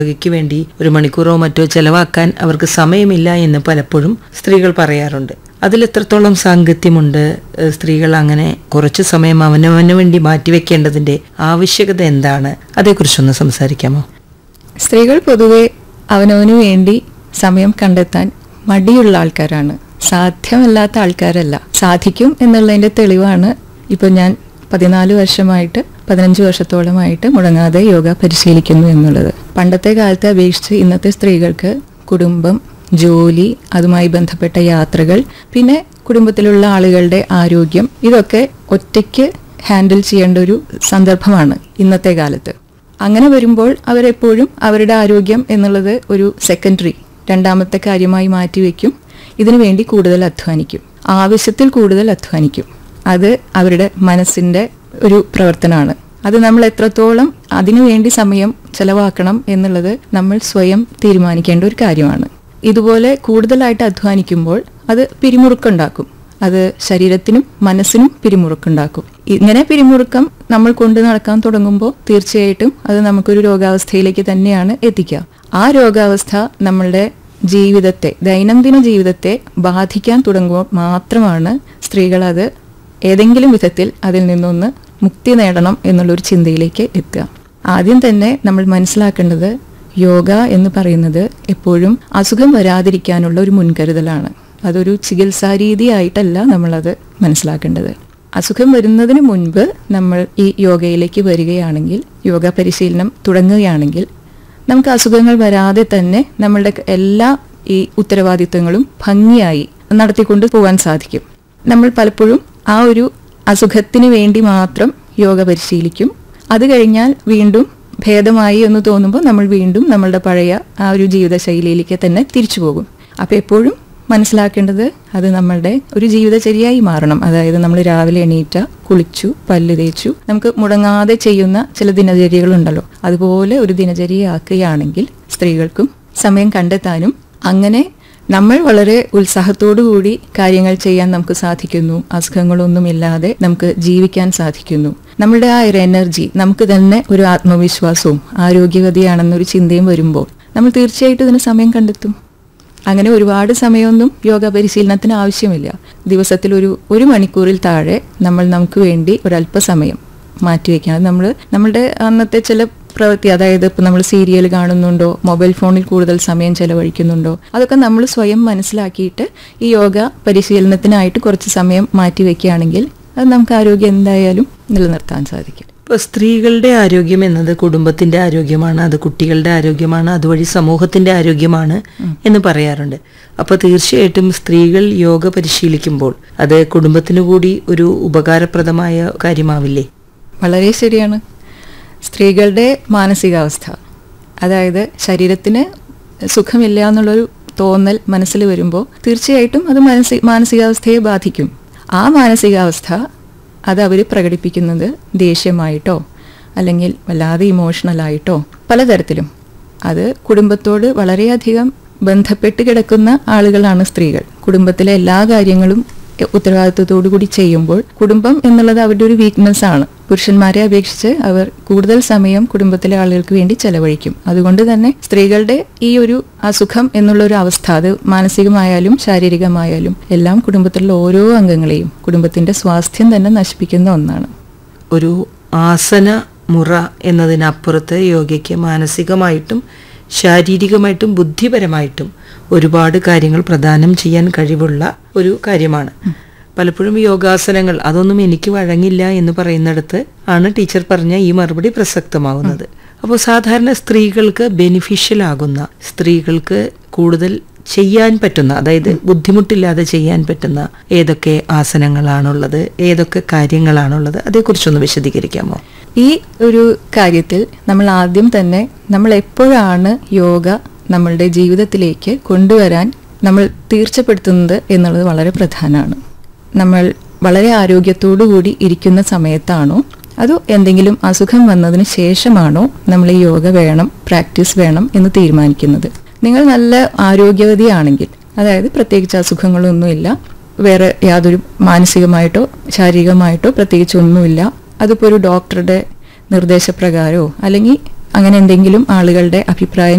യോഗയ്ക്ക് വേണ്ടി ഒരു മണിക്കൂറോ മറ്റോ ചെലവാക്കാൻ അവർക്ക് സമയമില്ല എന്ന് പലപ്പോഴും സ്ത്രീകൾ പറയാറുണ്ട് അതിലെത്രത്തോളം സാങ്കത്യമുണ്ട് ഏഹ് സ്ത്രീകൾ അങ്ങനെ കുറച്ചു സമയം അവനവന് വേണ്ടി മാറ്റിവെക്കേണ്ടതിന്റെ ആവശ്യകത എന്താണ് അതേക്കുറിച്ചൊന്ന് സംസാരിക്കാമോ സ്ത്രീകൾ പൊതുവെ അവനവന് വേണ്ടി സമയം കണ്ടെത്താൻ മടിയുള്ള ആൾക്കാരാണ് സാധ്യമല്ലാത്ത ആൾക്കാരല്ല സാധിക്കും എന്നുള്ളതിന്റെ തെളിവാണ് ഇപ്പൊ ഞാൻ പതിനാല് വർഷമായിട്ട് പതിനഞ്ച് വർഷത്തോളമായിട്ട് മുടങ്ങാതെ യോഗ പരിശീലിക്കുന്നു എന്നുള്ളത് പണ്ടത്തെ കാലത്തെ അപേക്ഷിച്ച് ഇന്നത്തെ സ്ത്രീകൾക്ക് കുടുംബം ജോലി അതുമായി ബന്ധപ്പെട്ട യാത്രകൾ പിന്നെ കുടുംബത്തിലുള്ള ആളുകളുടെ ആരോഗ്യം ഇതൊക്കെ ഒറ്റയ്ക്ക് ഹാൻഡിൽ ചെയ്യേണ്ട ഒരു സന്ദർഭമാണ് ഇന്നത്തെ കാലത്ത് അങ്ങനെ വരുമ്പോൾ അവരെപ്പോഴും അവരുടെ ആരോഗ്യം എന്നുള്ളത് ഒരു സെക്കൻഡറി രണ്ടാമത്തെ കാര്യമായി മാറ്റിവെക്കും ഇതിനു വേണ്ടി കൂടുതൽ അധ്വാനിക്കും ആവശ്യത്തിൽ കൂടുതൽ അധ്വാനിക്കും അത് അവരുടെ മനസ്സിന്റെ ഒരു പ്രവർത്തനമാണ് അത് നമ്മൾ എത്രത്തോളം അതിനു വേണ്ടി സമയം ചെലവാക്കണം എന്നുള്ളത് നമ്മൾ സ്വയം തീരുമാനിക്കേണ്ട ഒരു കാര്യമാണ് ഇതുപോലെ കൂടുതലായിട്ട് അധ്വാനിക്കുമ്പോൾ അത് പിരിമുറുക്കുണ്ടാക്കും അത് ശരീരത്തിനും മനസ്സിനും പിരിമുറുക്കുണ്ടാക്കും ഇങ്ങനെ പിരിമുറുക്കം നമ്മൾ കൊണ്ടു നടക്കാൻ തുടങ്ങുമ്പോൾ തീർച്ചയായിട്ടും അത് നമുക്കൊരു രോഗാവസ്ഥയിലേക്ക് തന്നെയാണ് എത്തിക്കുക ആ രോഗാവസ്ഥ നമ്മളുടെ ജീവിതത്തെ ദൈനംദിന ജീവിതത്തെ ബാധിക്കാൻ തുടങ്ങുമ്പോൾ മാത്രമാണ് സ്ത്രീകൾ അത് ഏതെങ്കിലും വിധത്തിൽ അതിൽ നിന്നൊന്ന് മുക്തി നേടണം എന്നുള്ളൊരു ചിന്തയിലേക്ക് എത്തുക ആദ്യം തന്നെ നമ്മൾ മനസ്സിലാക്കേണ്ടത് യോഗ എന്ന് പറയുന്നത് എപ്പോഴും അസുഖം വരാതിരിക്കാനുള്ള ഒരു മുൻകരുതലാണ് അതൊരു ചികിത്സാ രീതിയായിട്ടല്ല നമ്മളത് മനസ്സിലാക്കേണ്ടത് അസുഖം വരുന്നതിന് മുൻപ് നമ്മൾ ഈ യോഗയിലേക്ക് വരികയാണെങ്കിൽ യോഗ പരിശീലനം തുടങ്ങുകയാണെങ്കിൽ നമുക്ക് അസുഖങ്ങൾ വരാതെ തന്നെ നമ്മളുടെ എല്ലാ ഈ ഉത്തരവാദിത്വങ്ങളും ഭംഗിയായി നടത്തിക്കൊണ്ട് പോകാൻ സാധിക്കും നമ്മൾ പലപ്പോഴും ആ ഒരു അസുഖത്തിന് വേണ്ടി മാത്രം യോഗ പരിശീലിക്കും അത് കഴിഞ്ഞാൽ വീണ്ടും ഭേദമായി എന്ന് തോന്നുമ്പോൾ നമ്മൾ വീണ്ടും നമ്മളുടെ പഴയ ആ ഒരു ജീവിതശൈലിയിലേക്ക് തന്നെ തിരിച്ചു പോകും അപ്പോൾ എപ്പോഴും മനസ്സിലാക്കേണ്ടത് അത് നമ്മളുടെ ഒരു ജീവിതചര്യയായി മാറണം അതായത് നമ്മൾ രാവിലെ എണീറ്റ കുളിച്ചു പല്ല് തേച്ചു നമുക്ക് മുടങ്ങാതെ ചെയ്യുന്ന ചില ദിനചര്യകളുണ്ടല്ലോ അതുപോലെ ഒരു ദിനചര്യയാക്കുകയാണെങ്കിൽ സ്ത്രീകൾക്കും സമയം കണ്ടെത്താനും അങ്ങനെ നമ്മൾ വളരെ ഉത്സാഹത്തോടു കൂടി കാര്യങ്ങൾ ചെയ്യാൻ നമുക്ക് സാധിക്കുന്നു അസുഖങ്ങളൊന്നുമില്ലാതെ നമുക്ക് ജീവിക്കാൻ സാധിക്കുന്നു നമ്മളുടെ ആ ഒരു എനർജി നമുക്ക് തന്നെ ഒരു ആത്മവിശ്വാസവും ആരോഗ്യവതിയാണെന്നൊരു ചിന്തയും വരുമ്പോൾ നമ്മൾ തീർച്ചയായിട്ടും ഇതിന് സമയം കണ്ടെത്തും അങ്ങനെ ഒരുപാട് സമയമൊന്നും യോഗ പരിശീലനത്തിന് ആവശ്യമില്ല ദിവസത്തിൽ ഒരു ഒരു മണിക്കൂറിൽ താഴെ നമ്മൾ നമുക്ക് വേണ്ടി ഒരല്പസമയം മാറ്റിവെക്കണം നമ്മൾ നമ്മളുടെ അന്നത്തെ ചില പ്രവൃത്തി അതായത് ഇപ്പം നമ്മൾ സീരിയൽ കാണുന്നുണ്ടോ മൊബൈൽ ഫോണിൽ കൂടുതൽ സമയം ചെലവഴിക്കുന്നുണ്ടോ അതൊക്കെ നമ്മൾ സ്വയം മനസ്സിലാക്കിയിട്ട് ഈ യോഗ പരിശീലനത്തിനായിട്ട് കുറച്ച് സമയം മാറ്റി വെക്കുകയാണെങ്കിൽ അത് നമുക്ക് ആരോഗ്യം എന്തായാലും നിലനിർത്താൻ സാധിക്കും ഇപ്പോൾ സ്ത്രീകളുടെ ആരോഗ്യം എന്നത് കുടുംബത്തിന്റെ ആരോഗ്യമാണ് അത് കുട്ടികളുടെ ആരോഗ്യമാണ് അതുവഴി സമൂഹത്തിന്റെ ആരോഗ്യമാണ് എന്ന് പറയാറുണ്ട് അപ്പോൾ തീർച്ചയായിട്ടും സ്ത്രീകൾ യോഗ പരിശീലിക്കുമ്പോൾ അത് കുടുംബത്തിനു കൂടി ഒരു ഉപകാരപ്രദമായ കാര്യമാവില്ലേ വളരെ ശരിയാണ് സ്ത്രീകളുടെ മാനസികാവസ്ഥ അതായത് ശരീരത്തിന് സുഖമില്ല എന്നുള്ളൊരു തോന്നൽ മനസ്സിൽ വരുമ്പോൾ തീർച്ചയായിട്ടും അത് മനസ്സി മാനസികാവസ്ഥയെ ബാധിക്കും ആ മാനസികാവസ്ഥ അത് അവർ പ്രകടിപ്പിക്കുന്നത് ദേഷ്യമായിട്ടോ അല്ലെങ്കിൽ വല്ലാതെ ഇമോഷണലായിട്ടോ പലതരത്തിലും അത് കുടുംബത്തോട് വളരെയധികം ബന്ധപ്പെട്ട് കിടക്കുന്ന ആളുകളാണ് സ്ത്രീകൾ കുടുംബത്തിലെ എല്ലാ കാര്യങ്ങളും ഉത്തരവാദിത്വത്തോടു കൂടി ചെയ്യുമ്പോൾ കുടുംബം എന്നുള്ളത് അവരുടെ ഒരു വീക്ക്നെസ് ആണ് പുരുഷന്മാരെ അപേക്ഷിച്ച് അവർ കൂടുതൽ സമയം കുടുംബത്തിലെ ആളുകൾക്ക് വേണ്ടി ചെലവഴിക്കും അതുകൊണ്ട് തന്നെ സ്ത്രീകളുടെ ഈ ഒരു അസുഖം എന്നുള്ള ഒരു അവസ്ഥ അത് മാനസികമായാലും ശാരീരികമായാലും എല്ലാം കുടുംബത്തിലുള്ള ഓരോ അംഗങ്ങളെയും കുടുംബത്തിന്റെ സ്വാസ്ഥ്യം തന്നെ നശിപ്പിക്കുന്ന ഒന്നാണ് ഒരു ആസന മുറ എന്നതിനപ്പുറത്ത് യോഗയ്ക്ക് മാനസികമായിട്ടും ശാരീരികമായിട്ടും ബുദ്ധിപരമായിട്ടും ഒരുപാട് കാര്യങ്ങൾ പ്രദാനം ചെയ്യാൻ കഴിവുള്ള ഒരു കാര്യമാണ് പലപ്പോഴും യോഗാസനങ്ങൾ അതൊന്നും എനിക്ക് വഴങ്ങില്ല എന്ന് പറയുന്നിടത്ത് ആണ് ടീച്ചർ പറഞ്ഞ ഈ മറുപടി പ്രസക്തമാകുന്നത് അപ്പോൾ സാധാരണ സ്ത്രീകൾക്ക് ബെനിഫിഷ്യൽ ആകുന്ന സ്ത്രീകൾക്ക് കൂടുതൽ ചെയ്യാൻ പറ്റുന്ന അതായത് ബുദ്ധിമുട്ടില്ലാതെ ചെയ്യാൻ പറ്റുന്ന ഏതൊക്കെ ആസനങ്ങളാണുള്ളത് ഏതൊക്കെ കാര്യങ്ങളാണുള്ളത് അതേക്കുറിച്ചൊന്ന് വിശദീകരിക്കാമോ ഈ ഒരു കാര്യത്തിൽ നമ്മൾ ആദ്യം തന്നെ നമ്മൾ എപ്പോഴാണ് യോഗ നമ്മളുടെ ജീവിതത്തിലേക്ക് കൊണ്ടുവരാൻ നമ്മൾ തീർച്ചപ്പെടുത്തുന്നത് എന്നുള്ളത് വളരെ പ്രധാനമാണ് നമ്മൾ വളരെ ആരോഗ്യത്തോടു കൂടി ഇരിക്കുന്ന സമയത്താണോ അതോ എന്തെങ്കിലും അസുഖം വന്നതിന് ശേഷമാണോ നമ്മൾ ഈ യോഗ വേണം പ്രാക്ടീസ് വേണം എന്ന് തീരുമാനിക്കുന്നത് നിങ്ങൾ നല്ല ആരോഗ്യവതിയാണെങ്കിൽ അതായത് പ്രത്യേകിച്ച് അസുഖങ്ങളൊന്നുമില്ല വേറെ യാതൊരു മാനസികമായിട്ടോ ശാരീരികമായിട്ടോ പ്രത്യേകിച്ച് ഒന്നുമില്ല അതിപ്പോൾ ഒരു ഡോക്ടറുടെ നിർദ്ദേശപ്രകാരമോ അല്ലെങ്കിൽ അങ്ങനെ എന്തെങ്കിലും ആളുകളുടെ അഭിപ്രായം